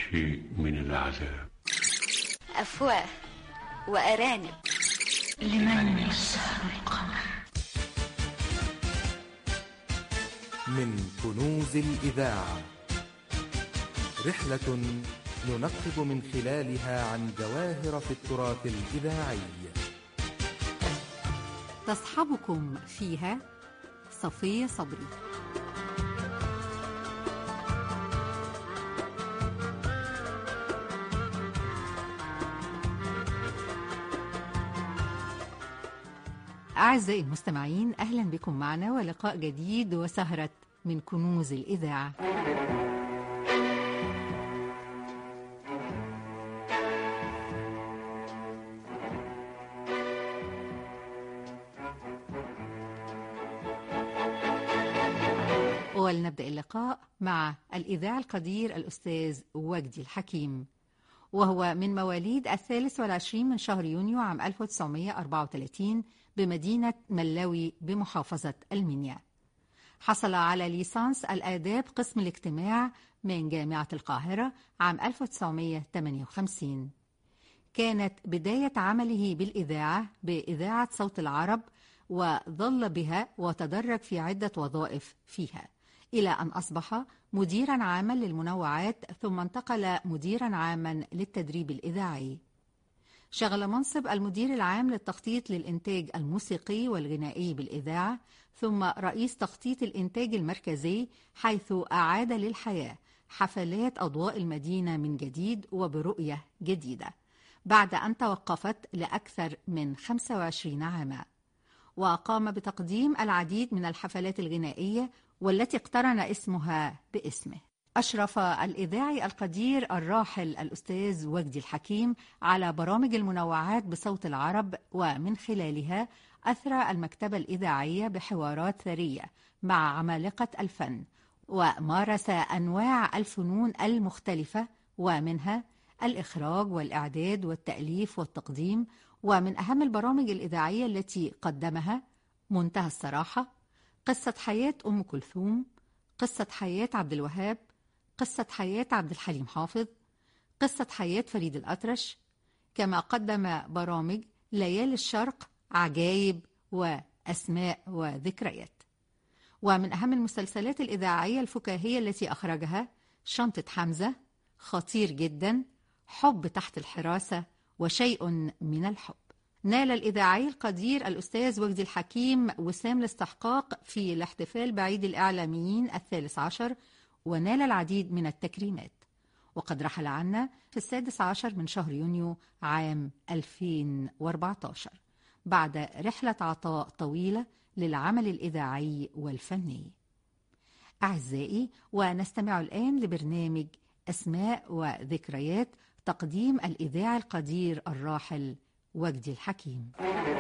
شيء من العذاب أفواه وأرانب لمن يسهر القمر من كنوز الإذاعة رحلة ننقب من خلالها عن جواهر في التراث الإذاعي تصحبكم فيها صفية صبري أعزائي المستمعين أهلا بكم معنا ولقاء جديد وسهرة من كنوز الإذاعة ولنبدأ اللقاء مع الإذاع القدير الأستاذ وجدي الحكيم وهو من مواليد الثالث والعشرين من شهر يونيو عام 1934 بمدينة ملاوي بمحافظة المنيا حصل على ليسانس الآداب قسم الاجتماع من جامعة القاهرة عام 1958 كانت بداية عمله بالإذاعة بإذاعة صوت العرب وظل بها وتدرج في عدة وظائف فيها إلى أن أصبح مديرا عاما للمنوعات ثم انتقل مديرا عاما للتدريب الإذاعي شغل منصب المدير العام للتخطيط للإنتاج الموسيقي والغنائي بالإذاعة ثم رئيس تخطيط الإنتاج المركزي حيث أعاد للحياة حفلات أضواء المدينة من جديد وبرؤية جديدة بعد أن توقفت لأكثر من 25 عاما وقام بتقديم العديد من الحفلات الغنائية والتي اقترن اسمها باسمه أشرف الإذاعي القدير الراحل الأستاذ وجدي الحكيم على برامج المنوعات بصوت العرب ومن خلالها أثرى المكتبة الإذاعية بحوارات ثرية مع عمالقة الفن ومارس أنواع الفنون المختلفة ومنها الإخراج والإعداد والتأليف والتقديم ومن أهم البرامج الإذاعية التي قدمها منتهى الصراحة قصة حياة أم كلثوم قصة حياة عبد الوهاب قصة حياة عبد الحليم حافظ قصة حياة فريد الأطرش كما قدم برامج ليالي الشرق عجايب وأسماء وذكريات ومن أهم المسلسلات الإذاعية الفكاهية التي أخرجها شنطة حمزة خطير جدا حب تحت الحراسة وشيء من الحب نال الإذاعي القدير الأستاذ وجدي الحكيم وسام الاستحقاق في الاحتفال بعيد الإعلاميين الثالث عشر ونال العديد من التكريمات وقد رحل عنا في السادس عشر من شهر يونيو عام 2014 بعد رحلة عطاء طويلة للعمل الإذاعي والفني أعزائي ونستمع الآن لبرنامج أسماء وذكريات تقديم الإذاعي القدير الراحل وجدي الحكيم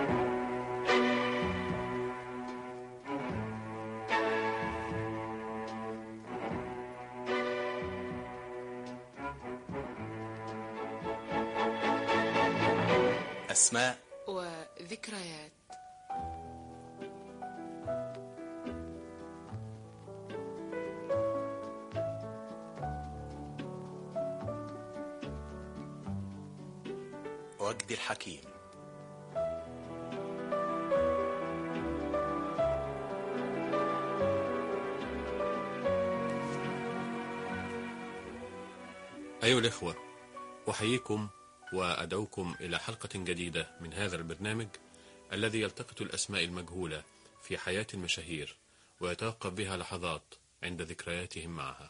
أسماء وذكريات وجدي الحكيم أيها الإخوة أحييكم وأدعوكم إلى حلقة جديدة من هذا البرنامج الذي يلتقط الأسماء المجهولة في حياة المشاهير ويتوقف بها لحظات عند ذكرياتهم معها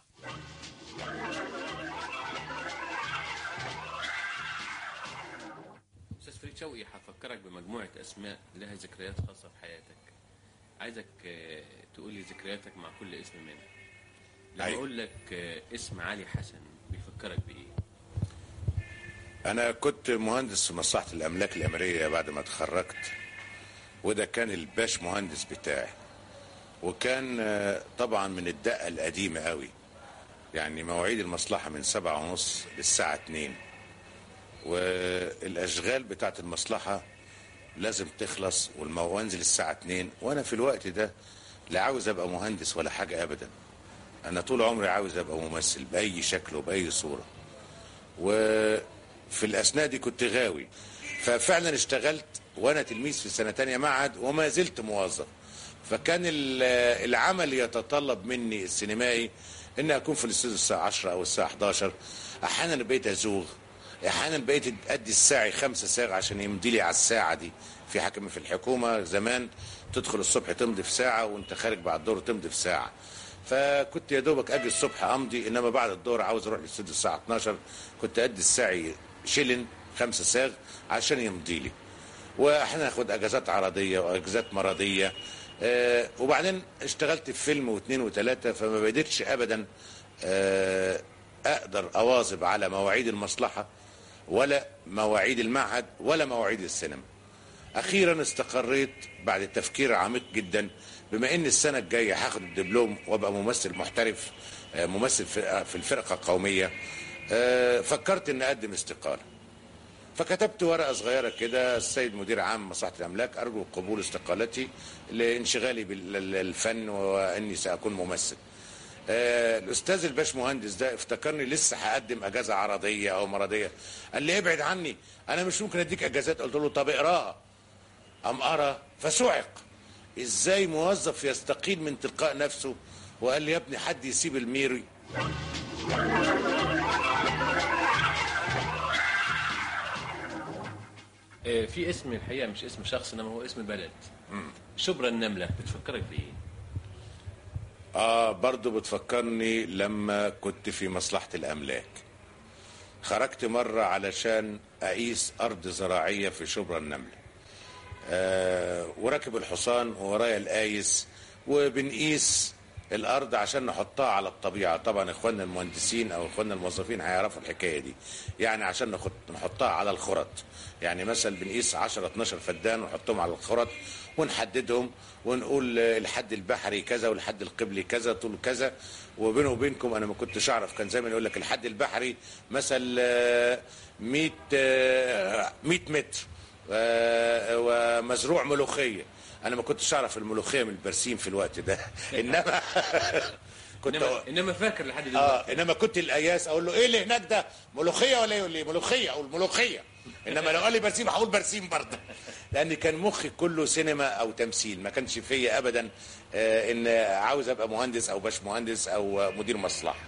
أستاذ فريد شوقي هفكرك بمجموعة أسماء لها ذكريات خاصة في حياتك عايزك آه، تقولي ذكرياتك مع كل اسم منها لما أيوة. أقول لك آه، اسم علي حسن بيفكرك بإيه؟ أنا كنت مهندس في مصلحة الأملاك الأمرية بعد ما اتخرجت وده كان الباش مهندس بتاعي وكان آه، طبعا من الدقة القديمة قوي يعني مواعيد المصلحة من سبعة ونص للساعة اتنين والأشغال بتاعت المصلحة لازم تخلص والمو- وانزل الساعة اتنين وأنا في الوقت ده لا عاوز أبقى مهندس ولا حاجة أبدا أنا طول عمري عاوز أبقى ممثل بأي شكل وبأي صورة وفي الاثناء دي كنت غاوي ففعلا اشتغلت وانا تلميذ في سنه تانية معهد وما زلت موظف فكان ال- العمل يتطلب مني السينمائي ان اكون في الاستوديو الساعه 10 او الساعه 11 احيانا بقيت ازوغ احيانا بقيت ادي الساعي خمسة ساعة عشان يمضي لي على الساعه دي في حكم في الحكومه زمان تدخل الصبح تمضي في ساعه وانت خارج بعد الظهر تمضي في ساعه فكنت يا دوبك اجي الصبح امضي انما بعد الظهر عاوز اروح الاستوديو الساعه 12 كنت ادي الساعي شلن خمسة ساغ عشان يمضي لي واحيانا اخد اجازات عرضيه واجازات مرضيه آه وبعدين اشتغلت في فيلم واثنين وثلاثه فما بديتش ابدا آه اقدر اواظب على مواعيد المصلحه ولا مواعيد المعهد ولا مواعيد السينما اخيرا استقريت بعد تفكير عميق جدا بما ان السنه الجايه هاخد الدبلوم وابقى ممثل محترف آه، ممثل في في الفرقه القوميه آه، فكرت ان اقدم استقاله فكتبت ورقه صغيره كده السيد مدير عام مصلحه الاملاك ارجو قبول استقالتي لانشغالي بالفن واني ساكون ممثل آه، الاستاذ الباش مهندس ده افتكرني لسه هقدم اجازه عرضيه او مرضيه قال لي ابعد عني انا مش ممكن اديك اجازات قلت له طب اقراها ام ارى فسعق ازاي موظف يستقيل من تلقاء نفسه وقال لي يا ابني حد يسيب الميري آه، في اسم الحقيقه مش اسم شخص انما هو اسم بلد شبرا النمله بتفكرك بايه؟ اه برضو بتفكرني لما كنت في مصلحة الأملاك خرجت مرة علشان أقيس أرض زراعية في شبرا النملة آه وراكب الحصان وورايا القايس وبنقيس الأرض عشان نحطها على الطبيعة طبعا إخواننا المهندسين أو إخواننا الموظفين هيعرفوا الحكاية دي يعني عشان نخط نحطها على الخرط يعني مثلا بنقيس 10 12 فدان ونحطهم على الخرط ونحددهم ونقول آه، الحد البحري كذا والحد القبلي كذا طول كذا وبينه وبينكم انا ما كنتش اعرف كان زمان يقول لك الحد البحري مثلا آه، 100 آه، 100 متر آه، ومزروع ملوخيه انا ما كنتش اعرف الملوخيه من البرسيم في الوقت ده انما كنت انما أقول- انما فاكر لحد دلوقتي اه انما كنت القياس اقول له ايه اللي هناك ده ملوخيه ولا ايه يقول لي ملوخيه اقول ملوخيه انما لو قال لي برسيم هقول برسيم برضه لان كان مخي كله سينما او تمثيل ما كانش فيا ابدا آه ان عاوز ابقى مهندس او باش مهندس او مدير مصلحه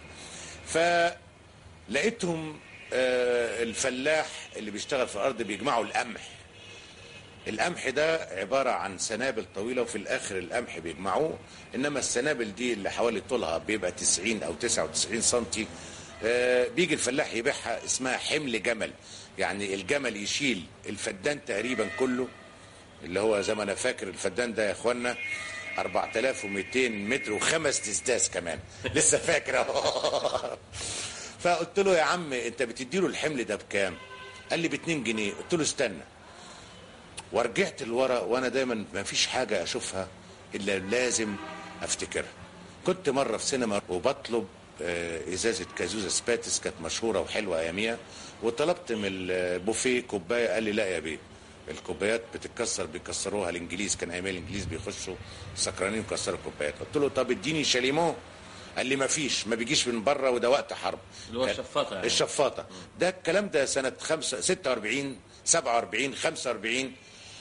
فلقيتهم آه الفلاح اللي بيشتغل في الارض بيجمعوا القمح القمح ده عبارة عن سنابل طويلة وفي الآخر القمح بيجمعوه إنما السنابل دي اللي حوالي طولها بيبقى 90 أو 99 سنتي آه، بيجي الفلاح يبيعها اسمها حمل جمل يعني الجمل يشيل الفدان تقريبا كله اللي هو زي ما أنا فاكر الفدان ده يا إخوانا 4200 متر وخمس تسداس كمان لسه فاكر أهو. فقلت له يا عم انت بتديله الحمل ده بكام قال لي ب 2 جنيه قلت له استنى ورجعت لورا وانا دايما ما فيش حاجه اشوفها الا لازم افتكرها كنت مره في سينما وبطلب آه، ازازه كازوزا سباتس كانت مشهوره وحلوه اياميها وطلبت من البوفيه كوبايه قال لي لا يا بيه الكوبايات بتتكسر بيكسروها الانجليز كان ايام الانجليز بيخشوا سكرانين ويكسروا الكوبايات قلت له طب اديني شاليمو قال لي ما فيش ما بيجيش من بره وده وقت حرب اللي هو كان- الشفاطة يعني. الشفاطه ده الكلام ده سنه 5 46 47 45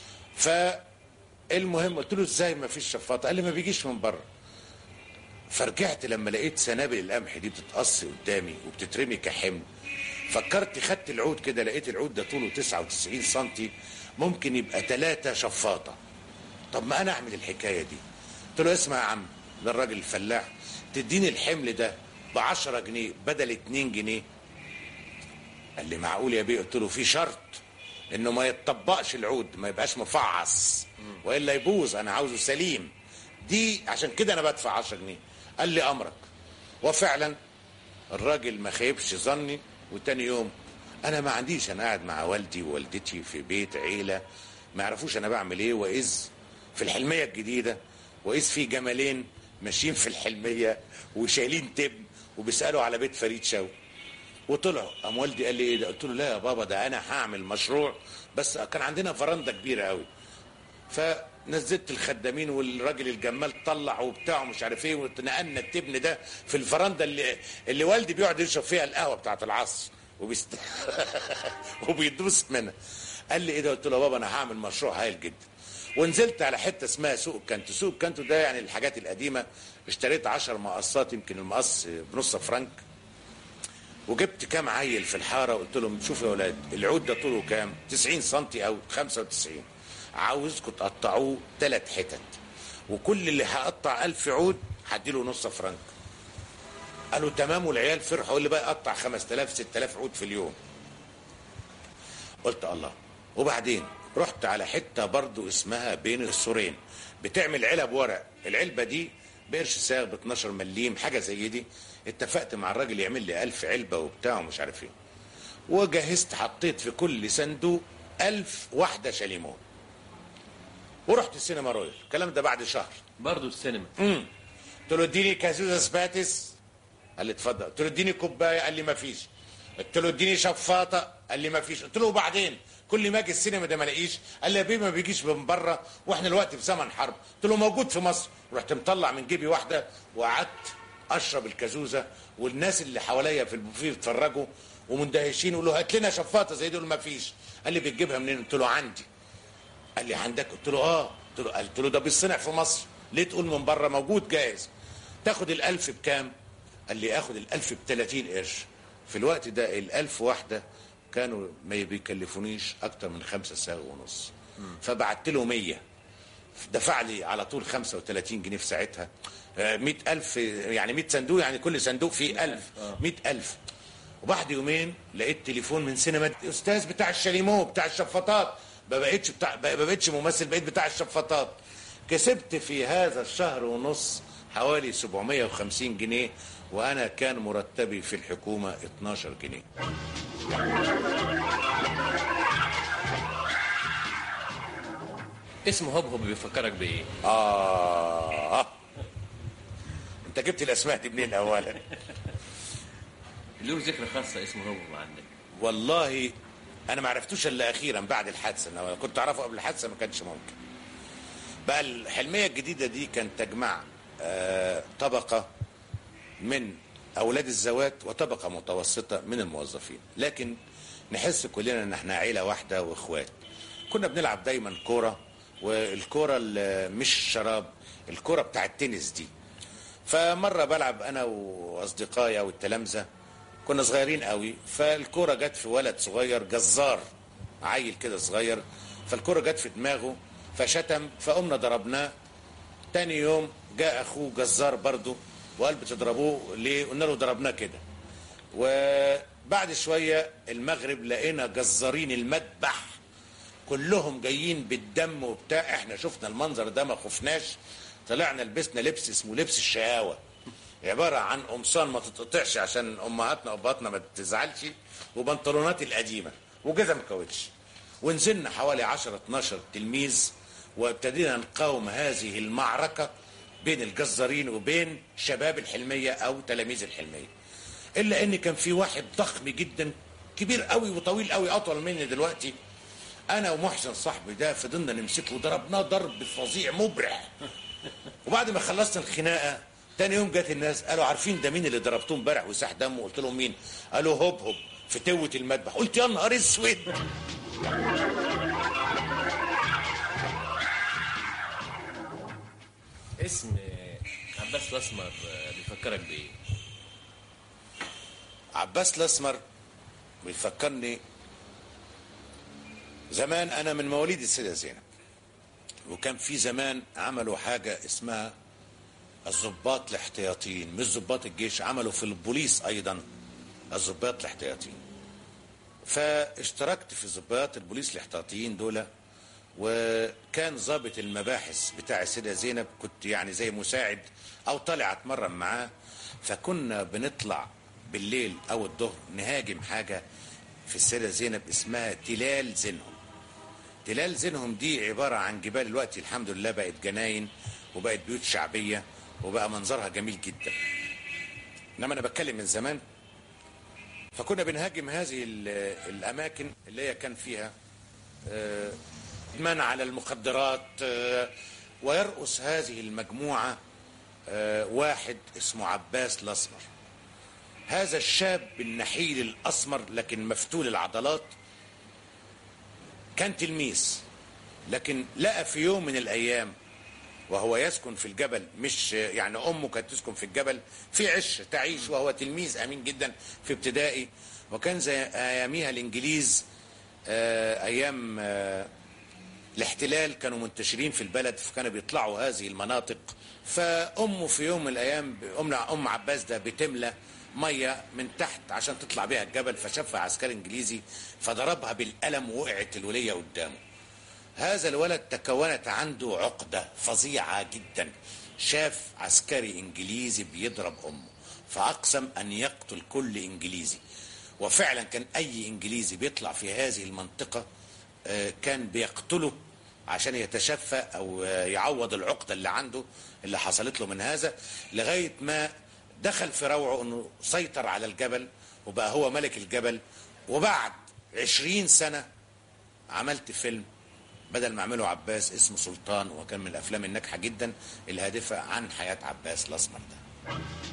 فالمهم قلت له ازاي ما فيش شفاطه قال لي ما بيجيش من بره فرجعت لما لقيت سنابل القمح دي بتتقص قدامي وبتترمي كحمل فكرت خدت العود كده لقيت العود ده طوله 99 سنتي ممكن يبقى ثلاثة شفاطة طب ما انا اعمل الحكاية دي قلت له اسمع يا عم ده الراجل الفلاح تديني الحمل ده ب 10 جنيه بدل 2 جنيه قال لي معقول يا بيه قلت له في شرط انه ما يتطبقش العود ما يبقاش مفعص والا يبوظ انا عاوزه سليم دي عشان كده انا بدفع 10 جنيه قال لي امرك وفعلا الراجل ما خيبش ظني وتاني يوم انا ما عنديش انا قاعد مع والدي ووالدتي في بيت عيله ما يعرفوش انا بعمل ايه واذ في الحلميه الجديده واذ في جمالين ماشيين في الحلميه وشايلين تبن وبيسالوا على بيت فريد شوقي وطلعوا قام والدي قال لي ايه ده قلت له لا يا بابا ده انا هعمل مشروع بس كان عندنا فرنده كبيره قوي فنزلت الخدامين والراجل الجمال طلع وبتاع ومش عارف ايه ونقلنا التبن ده في الفرنده اللي اللي والدي بيقعد يشرب فيها القهوه بتاعت العصر وبيست... وبيدوس منها قال لي ايه ده قلت له يا بابا انا هعمل مشروع هايل جدا ونزلت على حته اسمها سوق الكانتو سوق الكانتو ده يعني الحاجات القديمه اشتريت 10 مقصات يمكن المقص بنص فرنك وجبت كام عيل في الحاره قلت لهم شوفوا يا ولاد العود ده طوله كام 90 سم او 95 عاوزكم تقطعوه ثلاث حتت وكل اللي هقطع 1000 عود هديله نص فرنك قالوا تمام والعيال فرحوا اللي بقى يقطع 5000 6000 عود في اليوم قلت الله وبعدين رحت على حته برضو اسمها بين السورين بتعمل علب ورق العلبه دي بقرش ساغ ب 12 مليم حاجه زي دي اتفقت مع الراجل يعمل لي 1000 علبه وبتاع ومش عارف ايه وجهزت حطيت في كل صندوق 1000 واحده شاليمون ورحت السينما رويال الكلام ده بعد شهر برضه السينما امم قلت له اديني كازوزه سباتس قال لي اتفضل قلت له اديني كوبايه قال لي ما فيش قلت له اديني شفاطه قال لي ما فيش قلت له وبعدين كل ما اجي السينما ده ما الاقيش قال لي يا بيه ما بيجيش من بره واحنا دلوقتي في زمن حرب قلت له موجود في مصر رحت مطلع من جيبي واحده وقعدت اشرب الكازوزه والناس اللي حواليا في البوفيه بيتفرجوا ومندهشين يقولوا هات لنا شفاطه زي دول ما فيش قال لي بتجيبها منين قلت له عندي قال لي عندك قلت له اه قلت له قلت له ده بيصنع في مصر ليه تقول من بره موجود جاهز تاخد الألف بكام قال لي اخد الألف ب 30 قرش في الوقت ده الألف واحدة كانوا ما بيكلفونيش أكتر من خمسة ساغ ونص فبعت له 100 دفع لي على طول 35 جنيه في ساعتها آه، 100 ألف يعني 100 صندوق يعني كل صندوق فيه 1000 100 ألف وبعد يومين لقيت تليفون من سينما الاستاذ بتاع الشاليمو بتاع الشفاطات ما بقتش بتاع ما بقتش ممثل بقيت بتاع الشفاطات كسبت في هذا الشهر ونص حوالي 750 جنيه وانا كان مرتبي في الحكومه 12 جنيه اسمه هبهب بيفكرك بايه؟ اه انت جبت الاسماء دي منين اولا له ذكرى خاصه اسمه هبهب عندك والله انا ما عرفتوش الا اخيرا بعد الحادثه انا كنت اعرفه قبل الحادثه ما كانش ممكن بقى الحلميه الجديده دي كانت تجمع آه، طبقه من اولاد الزوات وطبقه متوسطه من الموظفين لكن نحس كلنا ان احنا عيله واحده واخوات كنا بنلعب دايما كوره والكوره اللي مش شراب الكوره بتاع التنس دي فمره بلعب انا واصدقائي والتلامذه كنا صغيرين قوي فالكوره جت في ولد صغير جزار عيل كده صغير فالكوره جت في دماغه فشتم فقمنا ضربناه تاني يوم جاء اخوه جزار برضه وقال بتضربوه ليه قلنا له ضربناه كده وبعد شويه المغرب لقينا جزارين المذبح كلهم جايين بالدم وبتاع احنا شفنا المنظر ده ما خفناش طلعنا لبسنا لبس اسمه لبس الشقاوه عباره عن قمصان ما تتقطعش عشان امهاتنا وابهاتنا ما تزعلش وبنطلونات القديمه وجزم كاوتش ونزلنا حوالي 10 12 تلميذ وابتدينا نقاوم هذه المعركه بين الجزارين وبين شباب الحلميه او تلاميذ الحلميه الا ان كان في واحد ضخم جدا كبير قوي وطويل قوي اطول مني دلوقتي انا ومحسن صاحبي ده فضلنا نمسكه وضربناه ضرب فظيع مبرح وبعد ما خلصنا الخناقه تاني يوم جت الناس قالوا عارفين ده مين اللي ضربتوه امبارح وساح دمه قلت لهم مين قالوا هوب هوب في توة المذبح قلت يا نهار اسود اسم عباس الاسمر بيفكرك بايه؟ عباس الاسمر بيفكرني زمان انا من مواليد السيده زينب وكان في زمان عملوا حاجه اسمها الضباط الاحتياطيين مش ضباط الجيش عملوا في البوليس ايضا الضباط الاحتياطيين فاشتركت في ضباط البوليس الاحتياطيين دول وكان ضابط المباحث بتاع السيده زينب كنت يعني زي مساعد او طالع اتمرن معاه فكنا بنطلع بالليل او الظهر نهاجم حاجه في السيده زينب اسمها تلال زينهم تلال زينهم دي عباره عن جبال الوقت الحمد لله بقت جناين وبقت بيوت شعبيه وبقى منظرها جميل جدا انما انا بتكلم من زمان فكنا بنهاجم هذه ال- الاماكن اللي هي كان فيها آه، ادمان على المخدرات آه، ويرأس هذه المجموعه آه، واحد اسمه عباس الاسمر هذا الشاب النحيل الاسمر لكن مفتول العضلات كان تلميذ لكن لقى في يوم من الايام وهو يسكن في الجبل مش يعني امه كانت تسكن في الجبل في عش تعيش وهو تلميذ امين جدا في ابتدائي وكان زي اياميها الانجليز آه، ايام آه، الاحتلال كانوا منتشرين في البلد فكانوا بيطلعوا هذه المناطق فامه في يوم من الايام ام ام عباس ده بتملى ميه من تحت عشان تطلع بيها الجبل فشافها عسكري انجليزي فضربها بالقلم ووقعت الوليه قدامه هذا الولد تكونت عنده عقدة فظيعة جدا شاف عسكري انجليزي بيضرب امه فاقسم ان يقتل كل انجليزي وفعلا كان اي انجليزي بيطلع في هذه المنطقة آه، كان بيقتله عشان يتشفى او آه، يعوض العقدة اللي عنده اللي حصلت له من هذا لغاية ما دخل في روعه انه سيطر على الجبل وبقى هو ملك الجبل وبعد عشرين سنة عملت فيلم بدل ما اعمله عباس اسمه سلطان وكان من الافلام الناجحه جدا الهادفه عن حياه عباس الاسمر ده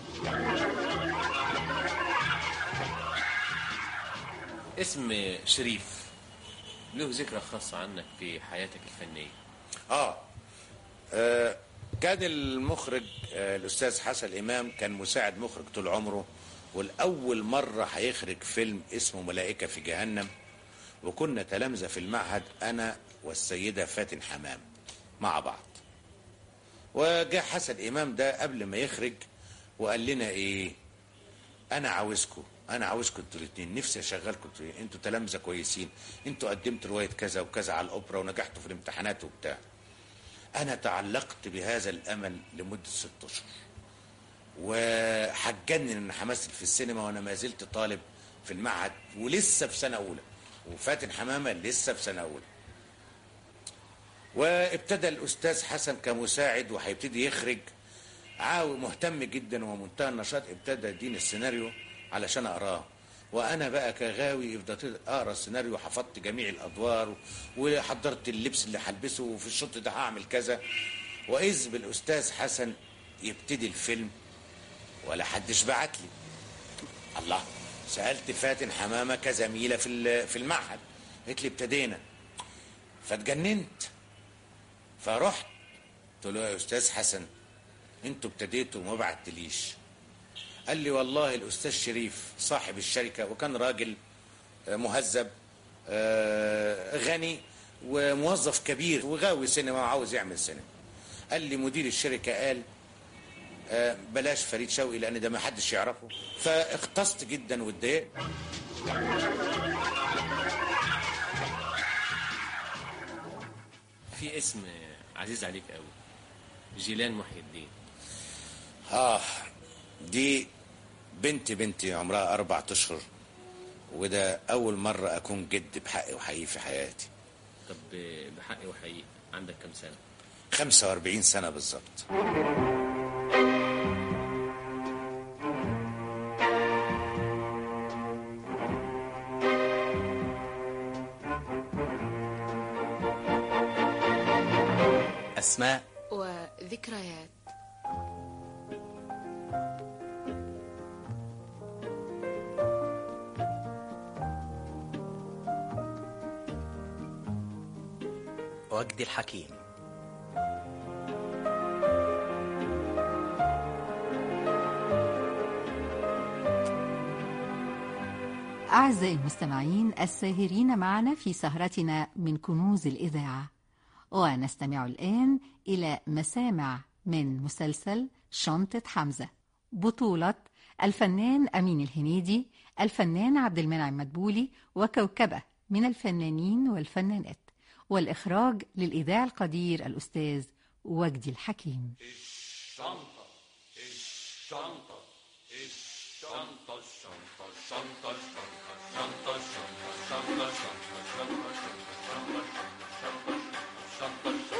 اسم شريف له ذكرى خاصة عنك في حياتك الفنية اه, آه كان المخرج آه الاستاذ حسن امام كان مساعد مخرج طول عمره والاول مره هيخرج فيلم اسمه ملائكه في جهنم وكنا تلامذه في المعهد انا والسيده فاتن حمام مع بعض وجاء حسن امام ده قبل ما يخرج وقال لنا ايه انا عاوزكم انا عاوزكم انتوا الاثنين نفسي اشغلكم انتوا انتوا تلامذه كويسين انتوا قدمت روايه كذا وكذا على الاوبرا ونجحتوا في الامتحانات وبتاع انا تعلقت بهذا الامل لمده ست اشهر وحجنن ان همثل في السينما وانا ما زلت طالب في المعهد ولسه في سنه اولى وفاتن حمامه لسه في سنه اولى وابتدى الاستاذ حسن كمساعد وهيبتدي يخرج عاوي مهتم جدا ومنتهى النشاط ابتدى يديني السيناريو علشان اقراه وانا بقى كغاوي فضلت اقرا السيناريو حفظت جميع الادوار وحضرت اللبس اللي هلبسه وفي الشوط ده هعمل كذا واذ بالاستاذ حسن يبتدي الفيلم ولا حدش بعت لي الله سالت فاتن حمامه كزميله في ال- في المعهد قالت لي ابتدينا فاتجننت فرحت قلت له يا استاذ حسن انتوا ابتديتوا وما بعتليش قال لي والله الاستاذ شريف صاحب الشركه وكان راجل آه، مهذب آه، غني وموظف كبير وغاوي سينما وعاوز يعمل سينما قال لي مدير الشركه قال آه، بلاش فريد شوقي لان ده ما حدش يعرفه فاختصت جدا واتضايقت في اسم عزيز عليك قوي جيلان محي الدين اه دي بنت بنتي عمرها أربعة أشهر وده أول مرة أكون جد بحقي وحقيقي في حياتي طب بحقي وحقيقي عندك كم سنة 45 سنة بالظبط أسماء وذكريات وجدي الحكيم أعزائي المستمعين الساهرين معنا في سهرتنا من كنوز الإذاعة ونستمع الآن إلى مسامع من مسلسل شنطة حمزة بطولة الفنان أمين الهنيدي الفنان عبد المنعم مدبولي وكوكبة من الفنانين والفنانات والإخراج للإذاعة القدير الأستاذ وجدي الحكيم الشنطة الشنطة الشنطة الشنطة الشنطة الشنطة الشنطة الشنطة الشنطة الشنطة الشنطة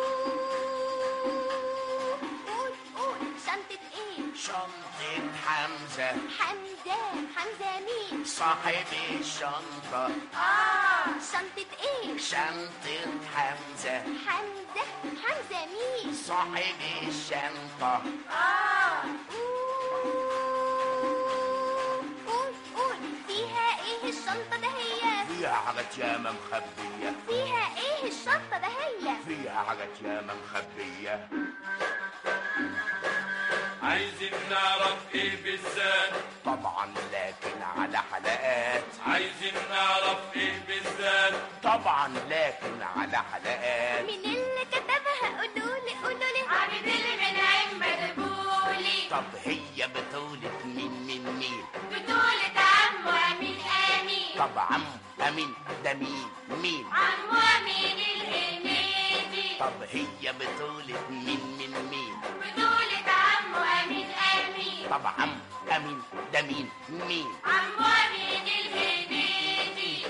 قول قول شنطة ايه شنطة حمزة حمزة حمزة مين صاحب الشنطة اه شنطة ايه شنطة حمزة حمزة حمزة مين صاحب الشنطة اه الشنطة دهية فيها حاجات ياما مخبية فيها ايه الشنطة دهية فيها حاجات ياما مخبية عايزين نعرف ايه بالذات طبعا لكن على حلقات عايزين نعرف ايه بالذات طبعا لكن على حلقات مين اللي كتبها قولولي قولولي عبد المنعم مدبولي طب هي بطولة مين مين مين بطولة عمو أمين أمين طب عم أمين ده مين مين عمو أمين الهنيدي طب هي بطولة مين مين مين بطولة عمو أمين أمين طب عم أمين ده مين مين عمو أمين الهنيدي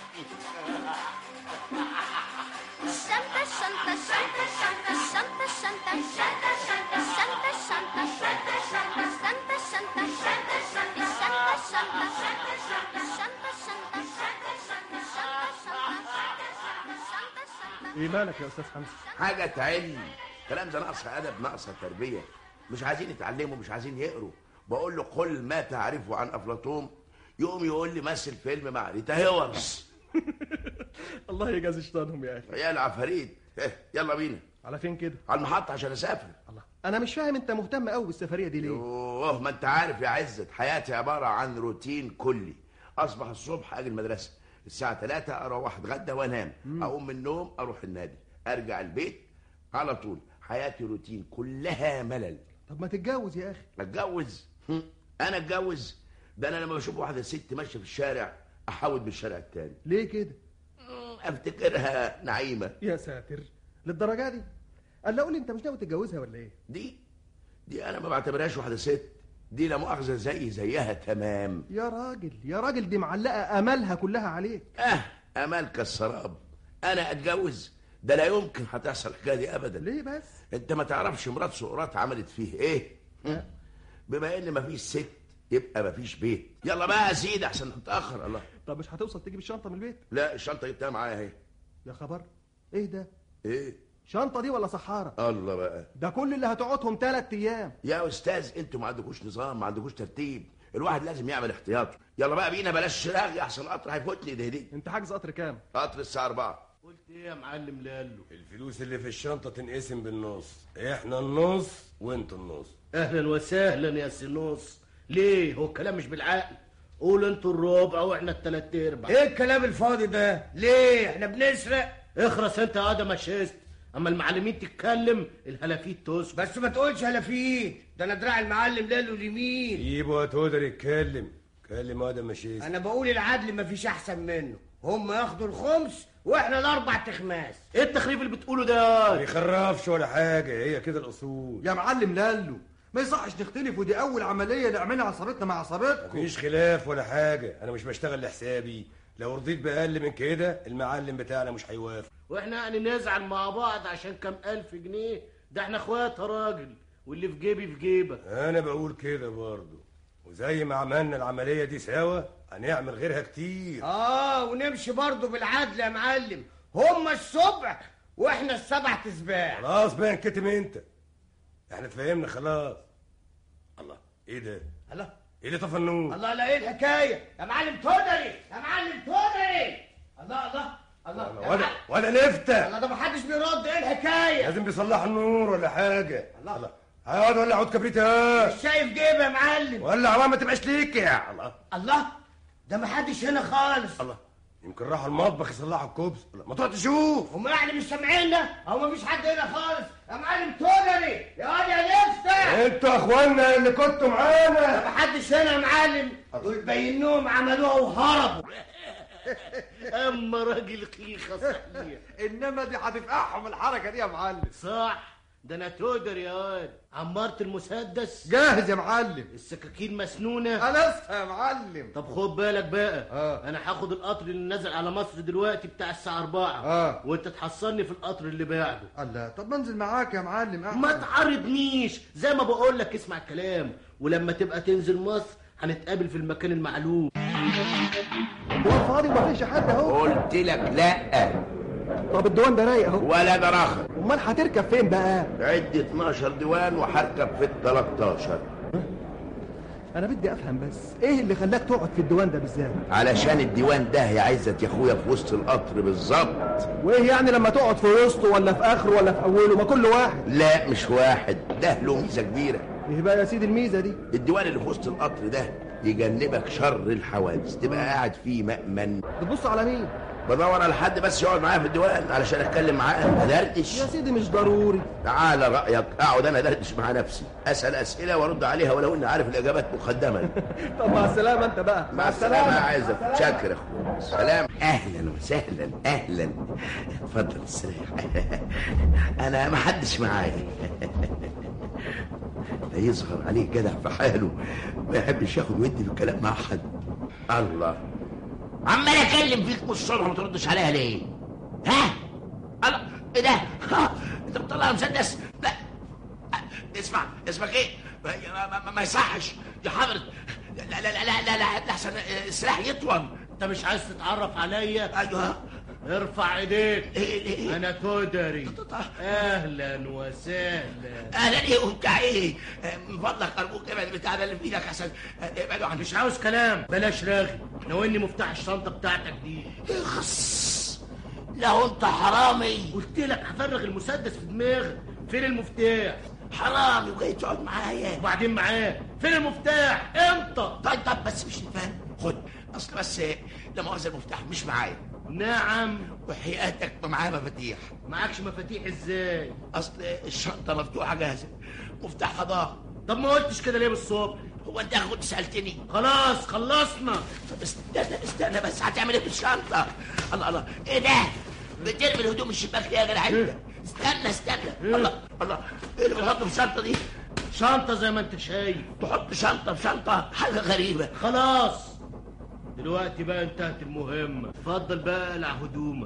الشنطة الشنطة الشنطة الشنطة الشنطة الشنطة الشنطة الشنطة الشنطة الشنطة الشنطة الشنطة الشنطة الشنطة الشنطة الشنطة الشنطة الشنطة الشنطة ايه مالك يا استاذ حمزه حاجة تعلم كلام ده ناقص أدب ناقص تربية مش عايزين يتعلموا مش عايزين يقروا بقول له قل ما تعرفه عن أفلاطون يقوم يقول لي مثل فيلم مع ريتا هيورز الله يجازي شيطانهم يا اخي يا العفاريت إيه، يلا بينا على فين كده على المحطة عشان أسافر الله انا مش فاهم انت مهتم قوي بالسفريه دي ليه اوه ما انت عارف يا عزت حياتي عبارة عن روتين كلي اصبح الصبح اجي المدرسة الساعة 3 اروح اتغدى وانام اقوم من النوم اروح النادي ارجع البيت على طول حياتي روتين كلها ملل طب ما تتجوز يا اخي اتجوز هم، انا اتجوز ده انا لما بشوف واحدة ست ماشية في الشارع احاول بالشارع التاني ليه كده مم، افتكرها نعيمة يا ساتر للدرجه دي قال قول لي انت مش ناوي تتجوزها ولا ايه دي دي انا ما بعتبرهاش واحدة ست دي لا مؤاخذة زي زيها تمام يا راجل يا راجل دي معلقه املها كلها عليك اه امال كالسراب انا اتجوز ده لا يمكن هتحصل الحكايه دي ابدا ليه بس انت ما تعرفش مرات سقراط عملت فيه ايه بما ان مفيش ست يبقى مفيش بيت يلا بقى يا سيدي احسن نتاخر الله طب مش هتوصل تجيب الشنطه من البيت لا الشنطه جبتها معايا اهي يا خبر ايه ده ايه شنطه دي ولا صحاره الله بقى ده كل اللي هتقعدهم ثلاث ايام يا استاذ انتوا ما عندكوش نظام ما عندكوش ترتيب الواحد لازم يعمل احتياطه يلا بقى بينا بلاش رغي احسن قطر هيفوتني ده دي انت حاجز قطر كام قطر الساعه 4 قلت ايه يا معلم لالو الفلوس اللي في الشنطة تنقسم بالنص احنا النص وانتوا النص اهلا وسهلا يا سينوس ليه هو الكلام مش بالعقل قول انتوا الربع واحنا التلات ارباع ايه الكلام الفاضي ده ليه احنا بنسرق اخرس انت يا ادم شيست اما المعلمين تتكلم الهلافيت تسكت بس ما تقولش هلافيت ده انا دراع المعلم لالو اليمين سيبه يا تقدر يتكلم كلم ادم ماشي انا بقول العدل ما فيش احسن منه هم ياخدوا الخمس واحنا الاربع تخماس ايه التخريب اللي بتقوله ده ما يخرفش ولا حاجة هي كده الأصول يا معلم لالو ما يصحش نختلف ودي اول عمليه نعملها عصابتنا مع عصابتكم مفيش خلاف ولا حاجة أنا مش بشتغل لحسابي لو رضيت بأقل من كده المعلم بتاعنا مش هيوافق واحنا يعني نزعل مع بعض عشان كام الف جنيه ده احنا اخوات يا راجل واللي في جيبي في جيبك أنا بقول كده برضه وزي ما عملنا العملية دي سوا هنعمل غيرها كتير اه ونمشي برضه بالعدل يا معلم هم السبع واحنا السبع تسباع خلاص بقى انكتم انت احنا اتفهمنا خلاص الله ايه ده الله ايه اللي طفى النور الله لا ايه الحكايه يا معلم تودري يا معلم تودري الله الله الله يا ولا معلم. ولا نفتح الله ده محدش بيرد ايه الحكايه لازم بيصلحوا النور ولا حاجة الله الله هيقعد ولا عود كبريت ها مش شايف جيبي يا معلم ولا عمال ما تبقاش ليك يا الله الله ده محدش هنا خالص الله يمكن راحوا المطبخ يصلحوا الكوبس الله، ما تقعد تشوف هم يعني مش سامعيننا او مفيش حد هنا خالص يا معلم تودري يا واد يا نفتح انتوا يا اخوانا اللي كنتوا معانا محدش هنا يا معلم دول بينوهم عملوها وهربوا اما راجل خيخه صحيح انما دي هتفقعهم الحركه دي يا معلم صح ده انا تقدر يا واد عمرت المسدس جاهز يا معلم السكاكين مسنونه خلصها يا معلم طب خد بالك بقى آه. انا هاخد القطر اللي نازل على مصر دلوقتي بتاع الساعه 4 آه. وانت تحصلني في القطر اللي بعده الله طب ما انزل معاك يا معلم ما تعرضنيش زي ما بقول لك اسمع الكلام ولما تبقى تنزل مصر هنتقابل في المكان المعلوم هو فاضي ومفيش حد اهو قلت لك لا طب الديوان ده رايق اهو ولا ده راخر امال هتركب فين بقى عدي 12 ديوان وهركب في ال 13 انا بدي افهم بس ايه اللي خلاك تقعد في الديوان ده بالذات علشان الديوان ده يا عزت يا اخويا في وسط القطر بالظبط وايه يعني لما تقعد في وسطه ولا في اخره ولا في اوله ما كل واحد لا مش واحد ده له ميزه كبيره ايه بقى يا سيدي الميزه دي الديوان اللي في وسط القطر ده يجنبك شر الحوادث تبقى قاعد فيه مأمن بتبص على مين بدور على حد بس يقعد معايا في الديوان علشان اتكلم معاه ادردش يا سيدي مش ضروري تعالى رايك اقعد انا ادردش مع نفسي اسال اسئله وارد عليها ولو اني عارف الاجابات مقدما طب مع السلامه انت بقى مع السلامه يا عزت شكر يا اخويا سلام اهلا وسهلا اهلا اتفضل استريح انا ما حدش معايا ده يظهر عليه جدع في حاله ما يحبش ياخد ودي في الكلام مع حد الله عمال اكلم فيك من الصبح ما تردش عليها ليه ها الله ايه ده ها، انت بتطلع مسدس لا اسمع اسمك ايه ما, ما, ما, ما يصحش يا حضرة لا لا لا لا لا, لا احسن السلاح يطول انت مش عايز تتعرف عليا ايوه ارفع ايديك إيه إيه إيه؟ انا تودري اهلا وسهلا اهلا ايه وبتاع ايه آه، من فضلك ارجوك ابعد بتاع ده اللي في ايدك عشان آه، ابعدوا عني مش عاوز كلام بلاش راغي لو اني مفتاح الشنطه بتاعتك دي اخس لو انت حرامي قلت لك هفرغ المسدس في دماغك فين المفتاح حرامي وجاي تقعد معايا وبعدين معاه فين المفتاح انت طيب طيب بس مش نتفاهم خد اصل بس آه، لا مؤاخذه المفتاح مش معايا نعم وحياتك ما معايا مفاتيح معكش مفاتيح ازاي اصل الشنطه مفتوحه جاهزه مفتاحها ضاع طب ما قلتش كده ليه بالصبح هو انت كنت سالتني خلاص خلصنا طب استنى استنى بس هتعمل ايه في الشنطه الله الله ايه ده بترمي الهدوم من الشباك ليه يا جدع انت استنى استنى الله الله ايه اللي بتحطه في الشنطه دي شنطه زي ما انت شايف تحط شنطه في شنطه حاجه غريبه خلاص دلوقتي بقى انتهت المهمه اتفضل بقى اقلع هدومك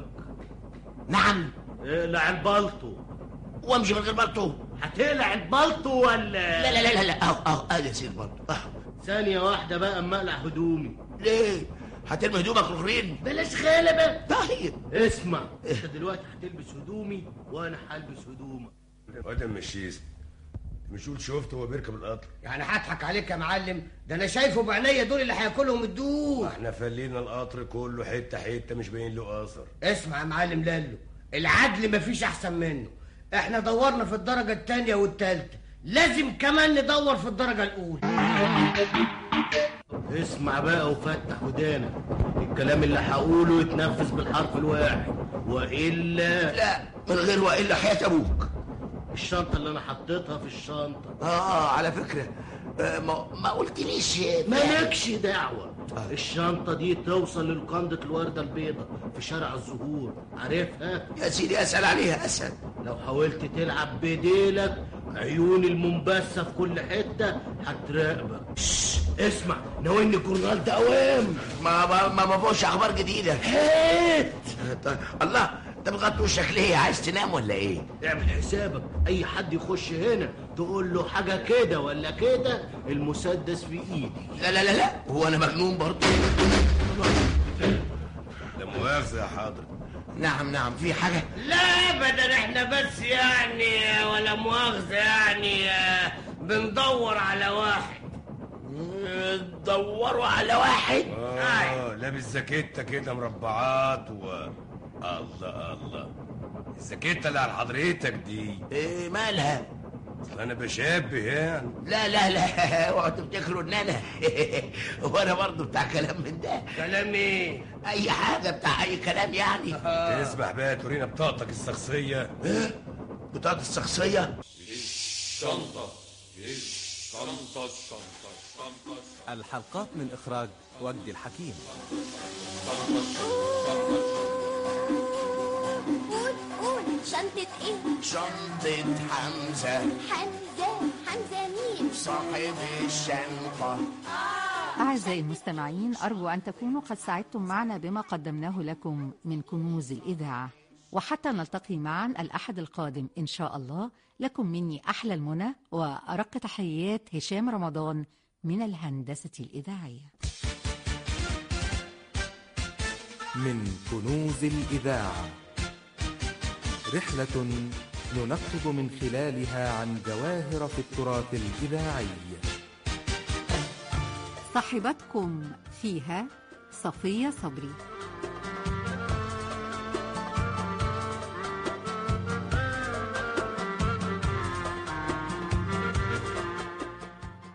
نعم اقلع البلطو وامشي من غير بلطو هتقلع البلطو ولا لا لا لا لا لا اهو اهو ادي يا سيدي بلطو اهو ثانيه واحده بقى اما اقلع هدومي ليه هترمي هدومك رخرين بلاش غلبه طيب اسمع انت دلوقتي هتلبس هدومي وانا هلبس هدومك واد مشيس مش قول شفت هو بيركب القطر يعني هضحك عليك يا معلم ده انا شايفه بعينيا دول اللي هياكلهم الدود احنا فلينا القطر كله حته حته مش باين له اثر اسمع يا معلم لالو العدل مفيش احسن منه احنا دورنا في الدرجة التانية والتالتة لازم كمان ندور في الدرجة الأولى اسمع بقى وفتح ودانك الكلام اللي هقوله يتنفذ بالحرف الواحد والا لا من غير والا حياه ابوك الشنطه اللي انا حطيتها في الشنطه اه على فكره آه ما, ما قلتليش مالكش دعوه الشنطه دي توصل للقندة الورده البيضاء في شارع الزهور عارفها يا سيدي اسال عليها اسال لو حاولت تلعب بديلك عيون المنبسه في كل حته هتراقبك اسمع ناوي ان الجورنال ده اوام ما ما ما, ما فيهوش اخبار جديده هات طيب، الله انت بتغطي وشك ليه عايز تنام ولا ايه اعمل حسابك اي حد يخش هنا تقول له حاجه كده ولا كده المسدس في ايدي لا لا لا لا هو انا مجنون برضه لا مؤاخذه يا حاضر نعم نعم في حاجه لا ابدا احنا بس يعني ولا مؤاخذة يعني آه، بندور على واحد دوروا على واحد اه لابس جاكيته كده مربعات و الله الله الجاكيته اللي على حضرتك دي إيه مالها اصل انا بشبه يعني لا لا لا اوعوا تفتكروا ان انا وانا برضه بتاع كلام من ده كلام ايه اي حاجه بتاع اي كلام يعني تسمح بقى تورينا بطاقتك الشخصيه ايه بطاقه الشخصيه الشنطة الشنطة الشنطة الشنطة الحلقات من إخراج وجدي الحكيم قول قول شنطة ايه شنطة حمزة حمزة حمزة مين صاحب الشنطة أعزائي المستمعين أرجو أن تكونوا قد سعدتم معنا بما قدمناه لكم من كنوز الإذاعة وحتى نلتقي معا الأحد القادم إن شاء الله لكم مني أحلى المنى وأرق تحيات هشام رمضان من الهندسة الإذاعية من كنوز الإذاعة رحلة ننقب من خلالها عن جواهر في التراث الإذاعي صاحبتكم فيها صفية صبري